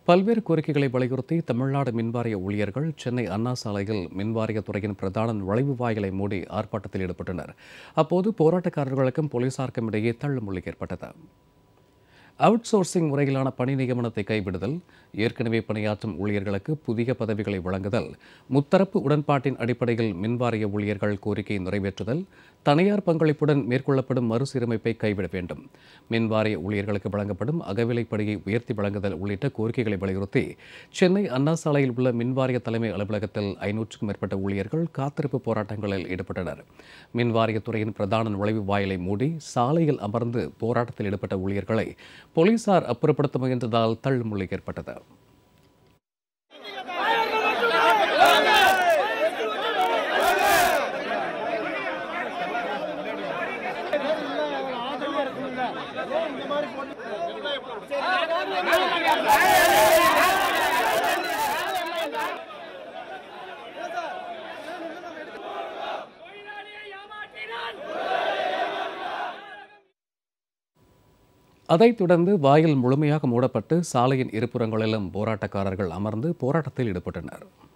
பல்வேறு கோரிக்கைகளை வலியுறுத்தி தமிழ்நாடு மின்வாரிய ஊழியர்கள் சென்னை அண்ணா சாலையில் மின்வாரிய துறையின் பிரதான நுழைவு வாயிலை மூடி ஆர்ப்பாட்டத்தில் ஈடுபட்டனர் அப்போது போராட்டக்காரர்களுக்கும் போலீசாருக்கும் இடையே தள்ளுமுள்ளி ஏற்பட்டது அவுட் சோர்சிங் முறையிலான பணி நியமனத்தை கைவிடுதல் ஏற்கனவே பணியாற்றும் ஊழியர்களுக்கு புதிய பதவிகளை வழங்குதல் முத்தரப்பு உடன்பாட்டின் அடிப்படையில் மின்வாரிய ஊழியர்கள் கோரிக்கையை நிறைவேற்றுதல் தனியார் பங்களிப்புடன் மேற்கொள்ளப்படும் மறுசீரமைப்பை கைவிட வேண்டும் மின்வாரிய ஊழியர்களுக்கு வழங்கப்படும் அகவிலைப்படியை உயர்த்தி வழங்குதல் உள்ளிட்ட கோரிக்கைகளை வலியுறுத்தி சென்னை அண்ணா சாலையில் உள்ள மின்வாரிய தலைமை அலுவலகத்தில் ஐநூற்றுக்கும் மேற்பட்ட ஊழியர்கள் காத்திருப்பு போராட்டங்களில் ஈடுபட்டனர் மின்வாரியத்துறையின் பிரதான நுழைவு வாயிலை மூடி சாலையில் அமர்ந்து போராட்டத்தில் ஈடுபட்ட ஊழியர்களை போலீசார் அப்புறப்படுத்த முயன்றதால் தள்ளுமுள்ளி ஏற்பட்டது அதைத் தொடர்ந்து வாயில் முழுமையாக மூடப்பட்டு சாலையின் இருபுறங்களிலும் போராட்டக்காரர்கள் அமர்ந்து போராட்டத்தில் ஈடுபட்டனர்